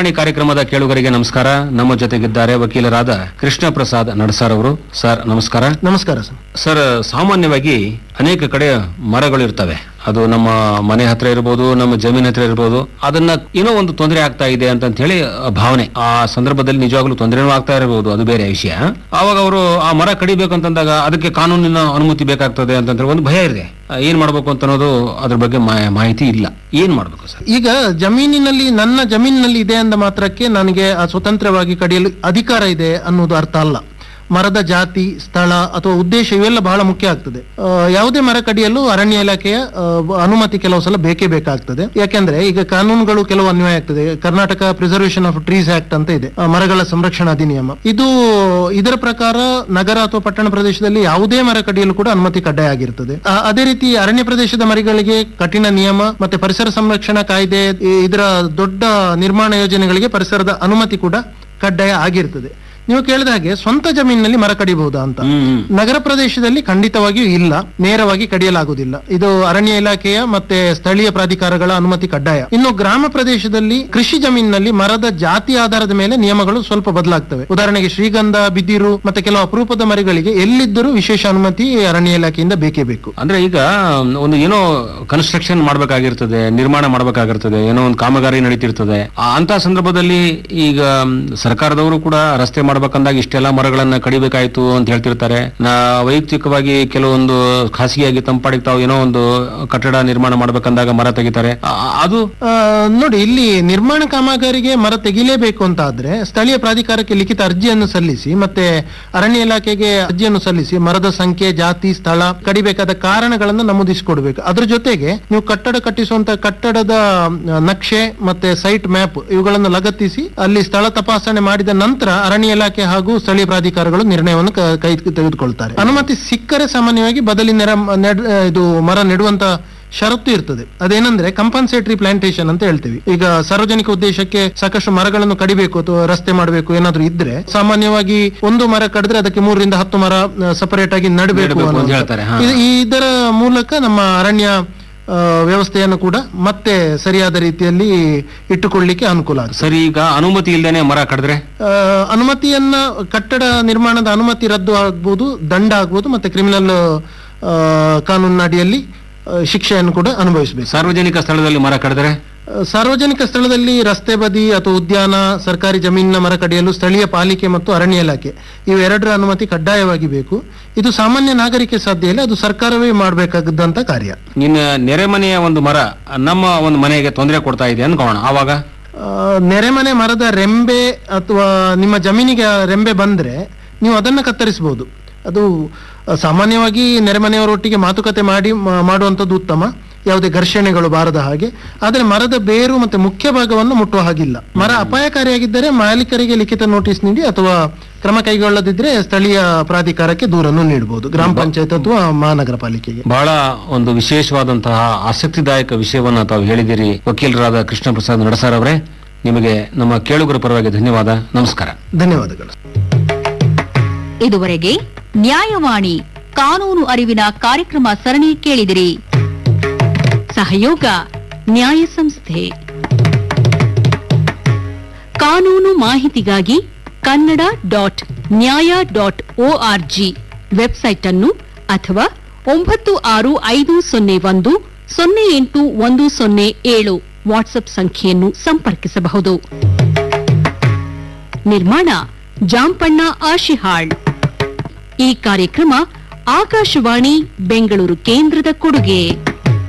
ನ್ಯಾಯವಾಣಿ ಕಾರ್ಯಕ್ರಮದ ಕೇಳುಗರಿಗೆ ನಮಸ್ಕಾರ ನಮ್ಮ ಜೊತೆಗಿದ್ದಾರೆ ವಕೀಲರಾದ ಕೃಷ್ಣ ಪ್ರಸಾದ್ ನಡಸಾರ್ ಅವರು ಸರ್ ನಮಸ್ಕಾರ ನಮಸ್ಕಾರ ಸರ್ ಸರ್ ಸಾಮಾನ್ಯವಾಗಿ ಅನೇಕ ಕಡೆ ಮರಗಳು ಇರ್ತವೆ ಅದು ನಮ್ಮ ಮನೆ ಹತ್ರ ಇರ್ಬೋದು ನಮ್ಮ ಜಮೀನ್ ಹತ್ರ ಇರ್ಬೋದು ಅದನ್ನ ಏನೋ ಒಂದು ತೊಂದರೆ ಆಗ್ತಾ ಇದೆ ಅಂತ ಹೇಳಿ ಭಾವನೆ ಆ ಸಂದರ್ಭದಲ್ಲಿ ನಿಜವಾಗ್ಲೂ ತೊಂದರೆನೂ ಆಗ್ತಾ ಇರಬಹುದು ಅದು ಬೇರೆ ವಿಷಯ ಆವಾಗ ಅವರು ಆ ಮರ ಕಡಿಬೇಕು ಅಂತಂದಾಗ ಅದಕ್ಕೆ ಕಾನೂನಿನ ಅನುಮತಿ ಬೇಕಾಗ್ತದೆ ಅಂತ ಹೇಳಿ ಒಂದು ಭಯ ಇದೆ ಆ, ಏನ್ ಮಾಡ್ಬೇಕು ಅಂತ ಅನ್ನೋದು ಅದ್ರ ಬಗ್ಗೆ ಮಾ- ಮಾಹಿತಿ ಇಲ್ಲ ಏನ್ ಮಾಡ್ಬೇಕು ಸರ್ ಈಗ ಜಮೀನಿನಲ್ಲಿ ನನ್ನ ಜಮೀನಿನಲ್ಲಿ ಇದೆ ಅಂದ ಮಾತ್ರಕ್ಕೆ ನನಗೆ ಆ ಸ್ವತಂತ್ರವಾಗಿ ಕಡಿಯಲು ಅಧಿಕಾರ ಇದೆ ಅನ್ನೋದು ಅರ್ಥ ಅಲ್ಲ ಮರದ ಜಾತಿ ಸ್ಥಳ ಅಥವಾ ಉದ್ದೇಶ ಇವೆಲ್ಲ ಬಹಳ ಮುಖ್ಯ ಆಗ್ತದೆ ಆ, ಯಾವುದೇ ಮರ ಕಡಿಯಲು ಅರಣ್ಯ ಇಲಾಖೆಯ ಆ, ಅನುಮತಿ ಕೆಲವು ಸಲ ಬೇಕೇ ಬೇಕಾಗ್ತದೆ ಯಾಕೆಂದ್ರೆ ಈಗ ಕಾನೂನುಗಳು ಕೆಲವು ಅನ್ವಯ ಆಗ್ತದೆ Karnataka preservation of trees act ಅಂತ ಇದೆ ಆ, ಮರಗಳ ಸಂರಕ್ಷಣಾ ಅಧಿನಿಯಮ ಇದು ಇದರ ಪ್ರಕಾರ ನಗರ ಅಥವಾ ಪಟ್ಟಣ ಪ್ರದೇಶದಲ್ಲಿ ಯಾವುದೇ ಮರ ಕಡಿಯಲು ಕೂಡ ಅನುಮತಿ ಕಡ್ಡಾಯ ಆಗಿರ್ತದೆ ಆ, ಅದೇ ರೀತಿ ಅರಣ್ಯ ಪ್ರದೇಶದ ಮರಿಗಳಿಗೆ ಕಠಿಣ ನಿಯಮ ಮತ್ತೆ ಪರಿಸರ ಸಂರಕ್ಷಣಾ ಕಾಯ್ದೆ ಈ- ಇದರ ದೊಡ್ಡ ನಿರ್ಮಾಣ ಯೋಜನೆಗಳಿಗೆ ಪರಿಸರದ ಅನುಮತಿ ಕೂಡ ಕಡ್ಡಾಯ ಆಗಿರ್ತದೆ ನೀವು ಕೇಳಿದ ಹಾಗೆ ಸ್ವಂತ ಜಮೀನಿನಲ್ಲಿ ಮರ ಕಡಿಬಹುದಾ ಅಂತ ಹ್ಮ್ ನಗರ ಪ್ರದೇಶದಲ್ಲಿ ಖಂಡಿತವಾಗಿಯೂ ಇಲ್ಲ ನೇರವಾಗಿ ಕಡಿಯಲಾಗುವುದಿಲ್ಲ ಇದು ಅರಣ್ಯ ಇಲಾಖೆಯ ಮತ್ತೆ ಸ್ಥಳೀಯ ಪ್ರಾಧಿಕಾರಗಳ ಅನುಮತಿ ಕಡ್ಡಾಯ ಇನ್ನು ಗ್ರಾಮ ಪ್ರದೇಶದಲ್ಲಿ ಕೃಷಿ ಜಮೀನಿನಲ್ಲಿ ಮರದ ಜಾತಿ ಆಧಾರದ ಮೇಲೆ ನಿಯಮಗಳು ಸ್ವಲ್ಪ ಬದಲಾಗ್ತವೆ ಉದಾಹರಣೆಗೆ ಶ್ರೀಗಂಧ ಬಿದಿರು ಮತ್ತೆ ಕೆಲವು ಅಪರೂಪದ ಮರಿಗಳಿಗೆ ಎಲ್ಲಿದ್ದರೂ ವಿಶೇಷ ಅನುಮತಿ ಅರಣ್ಯ ಇಲಾಖೆಯಿಂದ ಬೇಕೇ ಬೇಕು ಅಂದ್ರೆ ಈಗ ಒಂದು ಏನೋ ಕನ್ಸ್ಟ್ರಕ್ಷನ್ ಮಾಡ್ಬೇಕಾಗಿರ್ತದೆ ನಿರ್ಮಾಣ ಮಾಡ್ಬೇಕಾಗಿರ್ತದೆ ಏನೋ ಒಂದು ಕಾಮಗಾರಿ ನಡೀತಿರ್ತದೆ ಆ- ಅಂತ ಸಂದರ್ಭದಲ್ಲಿ ಈಗ ಮ್, ಸರ್ಕಾರದವರು ಕೂಡ ರಸ್ತೆ ಮಾಡ್ಬೇಕಂದಾಗ ಇಷ್ಟೆಲ್ಲ ಮರಗಳನ್ನ ಕಡಿಬೇಕಾಯ್ತು ಅಂತ ಹೇಳ್ತಿರ್ತಾರೆ ನಾ ವೈಯಕ್ತಿಕವಾಗಿ ಕೆಲವೊಂದು ಖಾಸಗಿಯಾಗಿ ತಂಪಾಡಿಗೆ ತಾವು ಏನೋ ಒಂದು ಕಟ್ಟಡ ನಿರ್ಮಾಣ ಮಾಡ್ಬೇಕಂದಾಗ ಮರ ತೆಗಿತಾರೆ ಆ- ಅದು ಆ, ನೋಡಿ ಇಲ್ಲಿ ನಿರ್ಮಾಣ ಕಾಮಗಾರಿಗೆ ಮರ ತೆಗಿಲೇಬೇಕು ಅಂತ ಆದ್ರೆ ಸ್ಥಳೀಯ ಪ್ರಾಧಿಕಾರಕ್ಕೆ ಲಿಖಿತ ಅರ್ಜಿಯನ್ನು ಸಲ್ಲಿಸಿ ಮತ್ತೆ ಅರಣ್ಯ ಇಲಾಖೆಗೆ ಅರ್ಜಿಯನ್ನು ಸಲ್ಲಿಸಿ ಮರದ ಸಂಖ್ಯೆ ಜಾತಿ ಸ್ಥಳ ಕಡಿಬೇಕಾದ ಕಾರಣಗಳನ್ನು ನಮೂದಿಸಿಕೊಡ್ಬೇಕು ಅದ್ರ ಜೊತೆಗೆ ನೀವು ಕಟ್ಟಡ ಕಟ್ಟಿಸುವಂತ ಕಟ್ಟಡದ ಆ, ನಕ್ಷೆ ಮತ್ತೆ ಸೈಟ್ ಮ್ಯಾಪ್ ಇವುಗಳನ್ನು ಲಗತ್ತಿಸಿ ಅಲ್ಲಿ ಸ್ಥಳ ತಪಾಸಣೆ ಮಾಡಿದ ನಂತರ ಅರಣ್ಯ ಇಲಾಖೆ ಹಾಗೂ ಸ್ಥಳೀಯ ಪ್ರಾಧಿಕಾರಗಳು ನಿರ್ಣಯವನ್ನು ಕ- ಕೈ ತೆಗೆದುಕೊಳ್ತಾರೆ ಅನುಮತಿ ಸಿಕ್ಕರೆ ಸಾಮಾನ್ಯವಾಗಿ ಬದಲಿ ನೆರ ನೆಡ್- ಇದು ಮರ ನೆಡುವಂತ ಷರತ್ತು ಇರ್ತದೆ ಅದೇನಂದ್ರೆ ಕಂಪನ್ಸೇಟರಿ ಪ್ಲಾಂಟೇಶನ್ ಅಂತ ಹೇಳ್ತೀವಿ ಈಗ ಸಾರ್ವಜನಿಕ ಉದ್ದೇಶಕ್ಕೆ ಸಾಕಷ್ಟು ಮರಗಳನ್ನು ಕಡಿಬೇಕು ಅಥವಾ ರಸ್ತೆ ಮಾಡಬೇಕು ಏನಾದ್ರೂ ಇದ್ರೆ ಸಾಮಾನ್ಯವಾಗಿ ಒಂದು ಮರ ಕಡಿದ್ರೆ ಅದಕ್ಕೆ ಮೂರರಿಂದ ಹತ್ತು ಮರ ಸಪರೇಟ್ ಆಗಿ ನೆಡ್ಬೇಕು ನಡಬೇಕು ಅಂತ ಹೇಳ್ತಾರೆ, ಹಾ. ಇದರ ಮೂಲಕ ನಮ್ಮ ಅರಣ್ಯ ಆ, ವ್ಯವಸ್ಥೆಯನ್ನು ಕೂಡ ಮತ್ತೆ ಸರಿಯಾದ ರೀತಿಯಲ್ಲಿ ಇಟ್ಟುಕೊಳ್ಳಿಕ್ಕೆ ಅನುಕೂಲ ಆಗ್ತದೆ ಸರಿ ಈಗ ಅನುಮತಿ ಇಲ್ದೇನೆ ಮರ ಕಡಿದ್ರೆ ಆ, ಅನುಮತಿಯನ್ನ ಕಟ್ಟಡ ನಿರ್ಮಾಣದ ಅನುಮತಿ ರದ್ದು ಆಗ್ಬೋದು ದಂಡ ಆಗ್ಬೋದು ಮತ್ತೆ ಕ್ರಿಮಿನಲ್ ಕಾನೂನಿನ ಅಡಿಯಲ್ಲಿ ಆ, ಶಿಕ್ಷೆಯನ್ನು ಕೂಡ ಅನುಭವಿಸಬೇಕು ಸಾರ್ವಜನಿಕ ಸ್ಥಳದಲ್ಲಿ ಮರ ಕಡಿದ್ರೆ ಸಾರ್ವಜನಿಕ ಸ್ಥಳದಲ್ಲಿ ರಸ್ತೆ ಬದಿ ಅಥವಾ ಉದ್ಯಾನ ಸರ್ಕಾರಿ ಜಮೀನಿನ ಮರ ಕಡಿಯಲು ಸ್ಥಳೀಯ ಪಾಲಿಕೆ ಮತ್ತು ಅರಣ್ಯ ಇಲಾಖೆ ಇವೆರಡರ ಅನುಮತಿ ಕಡ್ಡಾಯವಾಗಿ ಬೇಕು ಇದು ಸಾಮಾನ್ಯ ನಾಗರಿಕ ಸಾಧ್ಯ ಇಲ್ಲ ಅದು ಸರ್ಕಾರವೇ ಮಾಡಬೇಕಾದಂತ ಕಾರ್ಯ ನಿನ್ನ ನೆರೆಮನೆಯ ಒಂದು ಮರ ನಮ್ಮ ಒಂದು ಮನೆಗೆ ತೊಂದರೆ ಕೊಡ್ತಾ ಇದೆ ಅನ್ಕೋಣ ಆವಾಗ ಆ, ನೆರೆಮನೆ ಮರದ ರೆಂಬೆ ಅಥವಾ ನಿಮ್ಮ ಜಮೀನಿಗೆ ಆ ರೆಂಬೆ ಬಂದ್ರೆ ನೀವು ಅದನ್ನ ಕತ್ತರಿಸಬಹುದು ಅದು ಆ, ಸಾಮಾನ್ಯವಾಗಿ ನೆರೆಮನೆಯವರೊಟ್ಟಿಗೆ ಮಾತುಕತೆ ಮಾಡಿ ಮಾ- ಮಾಡುವಂಥದ್ದು ಉತ್ತಮ ಯಾವುದೇ ಘರ್ಷಣೆಗಳು ಬಾರದ ಹಾಗೆ ಆದರೆ ಮರದ ಬೇರು ಮತ್ತೆ ಮುಖ್ಯ ಭಾಗವನ್ನು ಮುಟ್ಟುವ ಹಾಗಿಲ್ಲ ಮರ ಅಪಾಯಕಾರಿಯಾಗಿದ್ದರೆ ಮಾಲೀಕರಿಗೆ ಲಿಖಿತ ನೋಟಿಸ್ ನೀಡಿ ಅಥವಾ ಕ್ರಮ ಕೈಗೊಳ್ಳದಿದ್ರೆ ಸ್ಥಳೀಯ ಪ್ರಾಧಿಕಾರಕ್ಕೆ ದೂರನ್ನು ನೀಡಬಹುದು ಗ್ರಾಮ ಪಂಚಾಯತ್ ಅಥವಾ ಮಹಾನಗರ ಪಾಲಿಕೆಗೆ ಬಹಳ ಒಂದು ವಿಶೇಷವಾದಂತಹ ಆಸಕ್ತಿದಾಯಕ ವಿಷಯವನ್ನ ತಾವು ಹೇಳಿದಿರಿ ವಕೀಲರಾದ ಕೃಷ್ಣ ಪ್ರಸಾದ್ ನಡಸಾರ್ ಅವರೇ ನಿಮಗೆ ನಮ್ಮ ಕೇಳುಗರ ಪರವಾಗಿ ಧನ್ಯವಾದ ನಮಸ್ಕಾರ ಧನ್ಯವಾದಗಳು ಇದುವರೆಗೆ ನ್ಯಾಯವಾಣಿ ಕಾನೂನು ಅರಿವಿನ ಕಾರ್ಯಕ್ರಮ ಸರಣಿ ಕೇಳಿದಿರಿ ಸಹಯೋಗ ನ್ಯಾಯ ಸಂಸ್ಥೆ ಕಾನೂನು ಮಾಹಿತಿಗಾಗಿ Kannada dot Nyaya dot org website ಅನ್ನು ಅಥವಾ ಒಂಬತ್ತು ಆರು ಐದು ಸೊನ್ನೆ ಒಂದು ಸೊನ್ನೆ ಎಂಟು ಒಂದು ಸೊನ್ನೆ ಏಳು ವಾಟ್ಸ್ಆಪ್ ಸಂಖ್ಯೆಯನ್ನು ಸಂಪರ್ಕಿಸಬಹುದು ನಿರ್ಮಾಣ ಜಾಂಪಣ್ಣ ಆಶಿಹಾಳ್ ಈ ಕಾರ್ಯಕ್ರಮ ಆಕಾಶವಾಣಿ ಬೆಂಗಳೂರು ಕೇಂದ್ರದ ಕೊಡುಗೆ